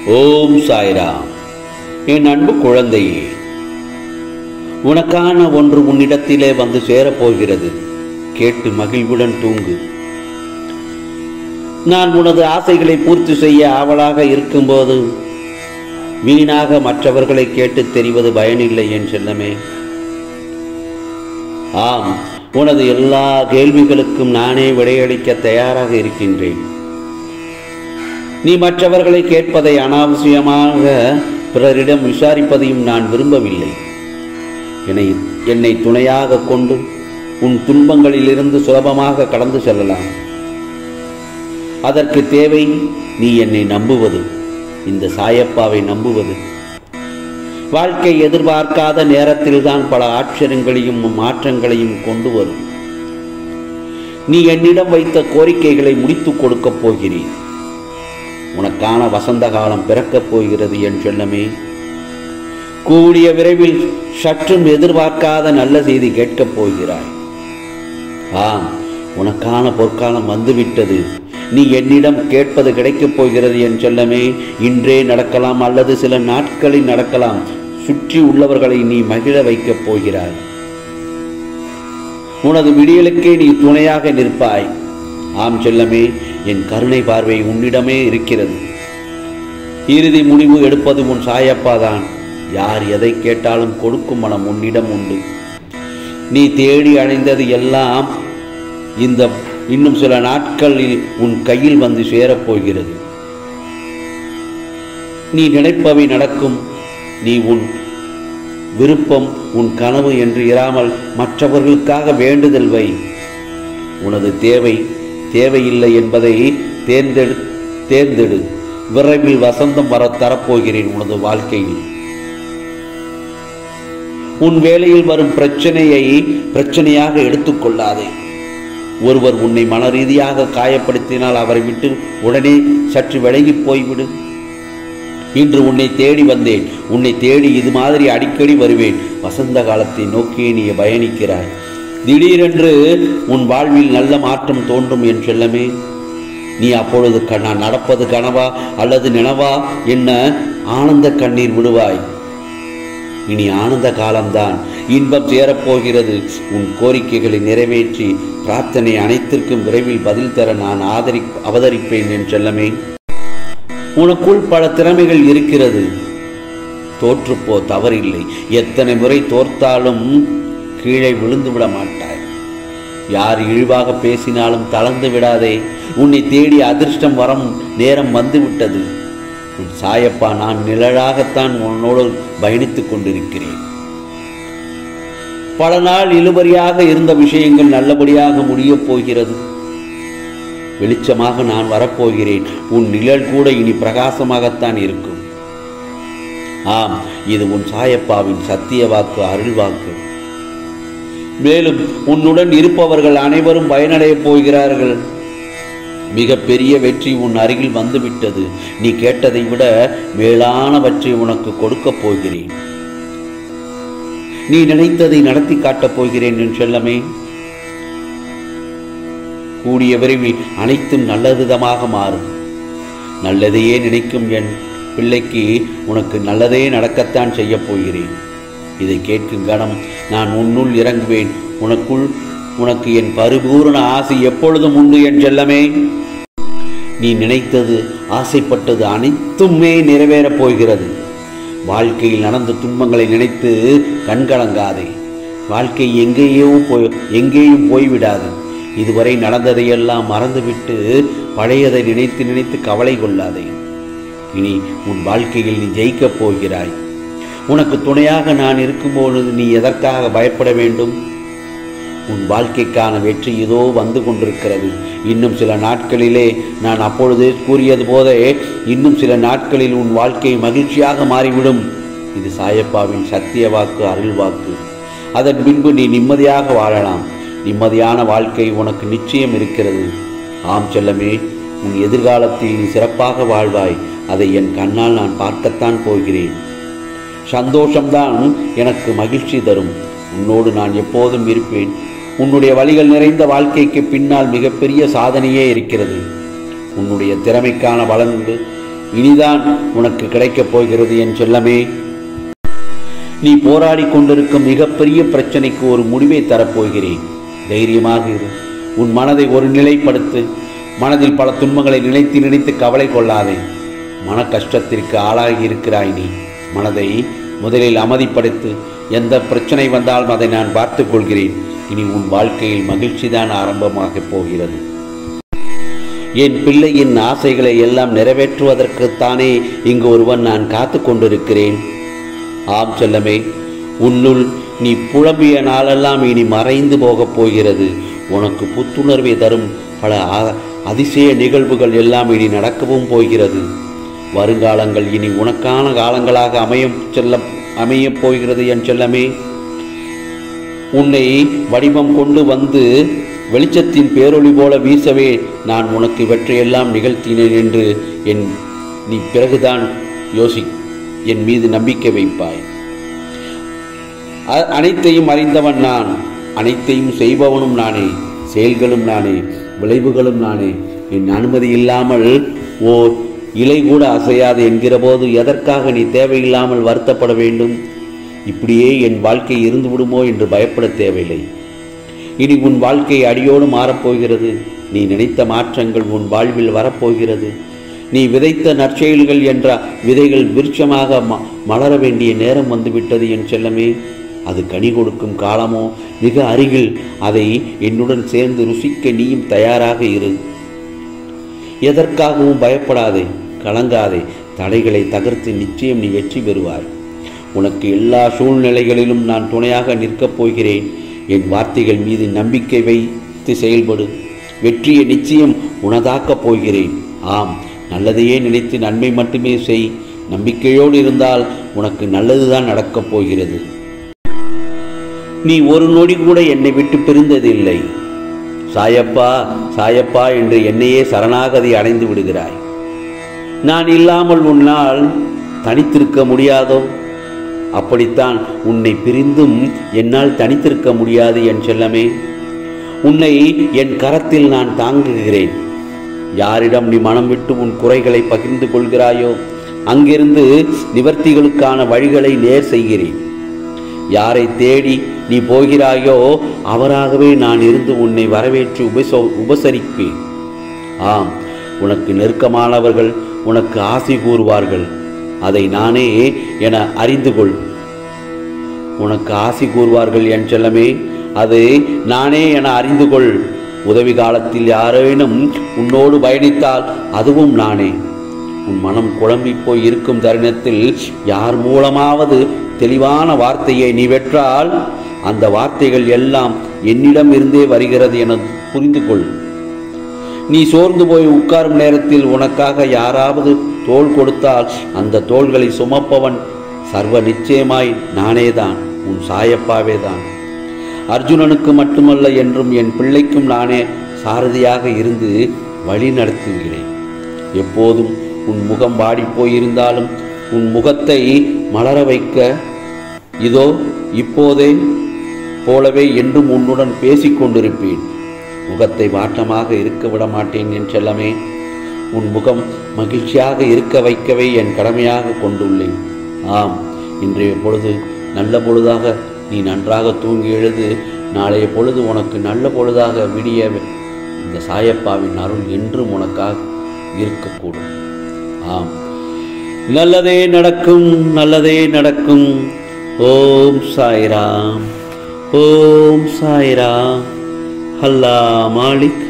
ஓம் சாய்ராம் என் அன்பு குழந்தையே உனக்கான ஒன்று உன்னிடத்திலே வந்து சேரப்போகிறது கேட்டு மகிழ்வுடன் தூங்கு நான் உனது ஆசைகளை பூர்த்தி செய்ய ஆவலாக இருக்கும்போது வீணாக மற்றவர்களை கேட்டு தெரிவது பயனில்லை என் செல்லமே ஆம் உனது எல்லா கேள்விகளுக்கும் நானே விடையளிக்க தயாராக இருக்கின்றேன் நீ மற்றவர்களை கேட்பதை அனாவசியமாக பிறரிடம் விசாரிப்பதையும் நான் விரும்பவில்லை என்னை என்னை துணையாக கொண்டு உன் துன்பங்களிலிருந்து சுலபமாக கடந்து செல்லலாம் அதற்கு தேவை நீ என்னை நம்புவது இந்த சாயப்பாவை நம்புவது வாழ்க்கை எதிர்பார்க்காத நேரத்தில்தான் பல ஆச்சரியங்களையும் மாற்றங்களையும் கொண்டு வரும் நீ என்னிடம் வைத்த கோரிக்கைகளை முடித்துக் கொடுக்கப் போகிறேன் உனக்கான வசந்த காலம் பிறக்கப் போகிறது என் செல்லமே கூடிய விரைவில் சற்றும் எதிர்பார்க்காத நல்ல செய்தி கேட்கப் போகிறாய் ஆம் உனக்கான பொற்காலம் வந்துவிட்டது நீ என்னிடம் கேட்பது கிடைக்கப் போகிறது என் செல்லமே இன்றே நடக்கலாம் அல்லது சில நாட்களில் நடக்கலாம் சுற்றி உள்ளவர்களை நீ மகிழ வைக்கப் போகிறாய் உனது விடியலுக்கே நீ துணையாக நிற்பாய் ஆம் செல்லமே என் கருணை பார்வை உன்னிடமே இருக்கிறது இறுதி முடிவு எடுப்பது உன் சாயப்பாதான் யார் எதை கேட்டாலும் கொடுக்கும் மனம் உன்னிடம் உண்டு நீ தேடி அடைந்தது எல்லாம் இந்த இன்னும் சில நாட்களில் உன் கையில் வந்து சேரப்போகிறது நீ நினைப்பவை நடக்கும் நீ உன் விருப்பம் உன் கனவு என்று இராமல் மற்றவர்களுக்காக வேண்டுதல் வை உனது தேவை தேவையில்லை என்பதை தேர்ந்தெடு தேர்ந்தெடு விரைவில் வசந்தம் வர தரப்போகிறேன் உனது வாழ்க்கையில் உன் வேலையில் வரும் பிரச்சனையை பிரச்சனையாக எடுத்துக்கொள்ளாதே ஒருவர் உன்னை மன ரீதியாக காயப்படுத்தினால் அவரை விட்டு உடனே சற்று விலகி போய்விடு இன்று உன்னை தேடி வந்தேன் உன்னை தேடி இது மாதிரி அடிக்கடி வருவேன் வசந்த காலத்தை நோக்கி நீ பயணிக்கிறாய் திடீரென்று உன் வாழ்வில் நல்ல மாற்றம் தோன்றும் என் செல்லமே நீ அப்பொழுது க- நான் நடப்பது கனவா அல்லது நினவா என்ன ஆனந்த கண்ணீர் விடுவாய் இனி ஆனந்த காலம்தான் இன்பம் சேரப்போகிறது உன் கோரிக்கைகளை நிறைவேற்றி பிரார்த்தனை அனைத்திற்கும் விரைவில் பதில் தர நான் ஆதரி அவதரிப்பேன் என் செல்லமே உனக்குள் பல திறமைகள் இருக்கிறது தோற்றுப்போ தவறில்லை எத்தனை முறை தோற்றாலும் கீழே விழுந்து விட மாட்டாய் யார் இழிவாக பேசினாலும் தளர்ந்து விடாதே உன்னை தேடி அதிர்ஷ்டம் வரம் நேரம் வந்துவிட்டது உன் சாயப்பா நான் நிழலாகத்தான் உன்னோடு பயணித்துக் கொண்டிருக்கிறேன் பல நாள் இழுபறியாக இருந்த விஷயங்கள் நல்லபடியாக முடியப் போகிறது வெளிச்சமாக நான் வரப்போகிறேன் உன் நிழல் கூட இனி பிரகாசமாகத்தான் இருக்கும் ஆம் இது உன் சாயப்பாவின் சத்திய வாக்கு அருள் வாக்கு மேலும் உன்னுடன் இருப்பவர்கள் அனைவரும் பயனடையப் போகிறார்கள் மிக பெரிய வெற்றி உன் அருகில் வந்துவிட்டது நீ கேட்டதை விட மேலானவற்றை உனக்கு கொடுக்கப் போகிறேன் நீ நினைத்ததை நடத்தி காட்டப் போகிறேன் என் செல்லமே கூடிய விரைவில் அனைத்தும் நல்லவிதமாக மாறும் நல்லதையே நினைக்கும் என் பிள்ளைக்கு உனக்கு நல்லதே நடக்கத்தான் செய்யப் போகிறேன் இதை கேட்கும் கணம் நான் உன்னுள் இறங்குவேன் உனக்குள் உனக்கு என் பரிபூரண ஆசை எப்பொழுதும் உண்டு என் செல்லமே நீ நினைத்தது ஆசைப்பட்டது அனைத்துமே நிறைவேறப் போகிறது வாழ்க்கையில் நடந்த துன்பங்களை நினைத்து கண்கலங்காதே வாழ்க்கை எங்கேயோ போய் எங்கேயும் போய்விடாது இதுவரை நடந்ததையெல்லாம் மறந்துவிட்டு பழையதை நினைத்து நினைத்து கவலை கொள்ளாதே இனி உன் வாழ்க்கையில் நீ ஜெயிக்கப் போகிறாய் உனக்கு துணையாக நான் இருக்கும்பொழுது நீ எதற்காக பயப்பட வேண்டும் உன் வாழ்க்கைக்கான வெற்றி இதோ வந்து கொண்டிருக்கிறது இன்னும் சில நாட்களிலே நான் அப்பொழுது கூறியது போதே இன்னும் சில நாட்களில் உன் வாழ்க்கை மகிழ்ச்சியாக மாறிவிடும் இது சாயப்பாவின் சத்திய வாக்கு அருள் வாக்கு அதன் பின்பு நீ நிம்மதியாக வாழலாம் நிம்மதியான வாழ்க்கை உனக்கு நிச்சயம் இருக்கிறது ஆம் செல்லமே உன் எதிர்காலத்தில் நீ சிறப்பாக வாழ்வாய் அதை என் கண்ணால் நான் பார்க்கத்தான் போகிறேன் சந்தோஷம்தான் எனக்கு மகிழ்ச்சி தரும் உன்னோடு நான் எப்போதும் இருப்பேன் உன்னுடைய வழிகள் நிறைந்த வாழ்க்கைக்கு பின்னால் மிகப்பெரிய சாதனையே இருக்கிறது உன்னுடைய திறமைக்கான பலன்கள் இனிதான் உனக்கு கிடைக்கப் போகிறது என் செல்லமே நீ போராடி கொண்டிருக்கும் மிகப்பெரிய பிரச்சனைக்கு ஒரு முடிவை தரப்போகிறேன் தைரியமாக இரு உன் மனதை ஒரு நிலைப்படுத்து மனதில் பல துன்பங்களை நினைத்து நினைத்து கவலை கொள்ளாதே மன கஷ்டத்திற்கு ஆளாகி இருக்கிறாய் நீ மனதை முதலில் அமைதிப்படுத்து எந்த பிரச்சனை வந்தாலும் அதை நான் பார்த்துக் கொள்கிறேன் இனி உன் வாழ்க்கையில் மகிழ்ச்சிதான் ஆரம்பமாகப் போகிறது என் பிள்ளையின் ஆசைகளை எல்லாம் நிறைவேற்றுவதற்குத்தானே இங்கு ஒருவன் நான் காத்து கொண்டிருக்கிறேன் ஆம் செல்லமே உன்னுள் நீ புலம்பிய நாளெல்லாம் இனி மறைந்து போகப் போகிறது உனக்கு புத்துணர்வை தரும் பல அ- அதிசய நிகழ்வுகள் எல்லாம் இனி நடக்கவும் போகிறது வருங்காலங்கள் இனி உனக்கான காலங்களாக அமையும் செல்ல அமையப் போகிறது என் செல்லமே உன்னை வடிவம் கொண்டு வந்து வெளிச்சத்தின் பேரொளி போல வீசவே நான் உனக்கு இவற்றையெல்லாம் நிகழ்த்தினேன் என்று என் நீ பிறகுதான் யோசி என் மீது நம்பிக்கை வைப்பாய் அ- அனைத்தையும் அறிந்தவன் நான் அனைத்தையும் செய்பவனும் நானே செயல்களும் நானே விளைவுகளும் நானே என் அனுமதி இல்லாமல் ஓர் இலை கூட அசையாது என்கிற போது எதற்காக நீ தேவையில்லாமல் வருத்தப்பட வேண்டும் இப்படியே என் வாழ்க்கை இருந்து விடுமோ என்று பயப்பட தேவையில்லை இனி உன் வாழ்க்கை அடியோடு மாறப்போகிறது நீ நினைத்த மாற்றங்கள் உன் வாழ்வில் வரப்போகிறது நீ விதைத்த நற்செயல்கள் என்ற விதைகள் விருட்சமாக ம- மலர வேண்டிய நேரம் வந்துவிட்டது என் செல்லமே அது கனி கொடுக்கும் காலமோ மிக அருகில் அதை என்னுடன் சேர்ந்து ருசிக்க நீயும் தயாராக இரு எதற்காகவும் பயப்படாதே கலங்காதே தடைகளை தகர்த்து நிச்சயம் நீ வெற்றி பெறுவாய் உனக்கு எல்லா சூழ்நிலைகளிலும் நான் துணையாக நிற்கப் போகிறேன் என் வார்த்தைகள் மீது நம்பிக்கை வைத்து செயல்படு வெற்றியை நிச்சயம் உனதாக்கப் போகிறேன் ஆம் நல்லதையே நினைத்து நன்மை மட்டுமே செய் நம்பிக்கையோடு இருந்தால் உனக்கு நல்லதுதான் நடக்கப் போகிறது நீ ஒரு நொடி கூட என்னை விட்டு பிரிந்ததில்லை சாயப்பா சாயப்பா என்று என்னையே சரணாகதி அடைந்து விடுகிறாய் நான் இல்லாமல் உன்னால் தனித்திருக்க முடியாதோ அப்படித்தான் உன்னை பிரிந்தும் என்னால் தனித்திருக்க முடியாது என் செல்லமே உன்னை என் கரத்தில் நான் தாங்குகிறேன் யாரிடம் நீ மனம் விட்டு உன் குறைகளை பகிர்ந்து கொள்கிறாயோ அங்கிருந்து நிவர்த்திகளுக்கான வழிகளை நேர் செய்கிறேன் யாரை தேடி நீ போகிறாயோ அவராகவே நான் இருந்து உன்னை வரவேற்று உபசோ உபசரிப்பேன் ஆம் உனக்கு நெருக்கமானவர்கள் உனக்கு ஆசை கூறுவார்கள் அதை நானே என அறிந்து கொள் உனக்கு ஆசி கூறுவார்கள் என் செல்லமே அது நானே என அறிந்து கொள் உதவி காலத்தில் யாரேனும் உன்னோடு பயணித்தால் அதுவும் நானே உன் மனம் குழம்பி போய் இருக்கும் தருணத்தில் யார் மூலமாவது தெளிவான வார்த்தையை நீ பெற்றால் அந்த வார்த்தைகள் எல்லாம் என்னிடம் இருந்தே வருகிறது என புரிந்து கொள் நீ சோர்ந்து போய் உட்காரும் நேரத்தில் உனக்காக யாராவது தோள் கொடுத்தால் அந்த தோள்களை சுமப்பவன் சர்வ நிச்சயமாய் நானேதான் உன் சாயப்பாவே தான் அர்ஜுனனுக்கு மட்டுமல்ல என்றும் என் பிள்ளைக்கும் நானே சாரதியாக இருந்து வழி நடத்துகிறேன் எப்போதும் உன் முகம் வாடிப் போயிருந்தாலும் உன் முகத்தை மலர வைக்க இதோ இப்போதே போலவே என்றும் உன்னுடன் பேசிக் கொண்டிருப்பேன் முகத்தை வாட்டமாக இருக்க விட மாட்டேன் என் செல்லமே உன் முகம் மகிழ்ச்சியாக இருக்க வைக்கவே என் கடமையாக கொண்டுள்ளேன் ஆம் இன்றைய பொழுது நல்ல பொழுதாக நீ நன்றாக தூங்கி எழுது நாளைய பொழுது உனக்கு நல்ல பொழுதாக விடிய இந்த சாயப்பாவின் அருள் என்றும் உனக்காக இருக்கக்கூடும் ஆம் நல்லதே நடக்கும் நல்லதே நடக்கும் ஓம் சாய்ராம் ஓம் சாய்ராம் அல்லா மாலிக்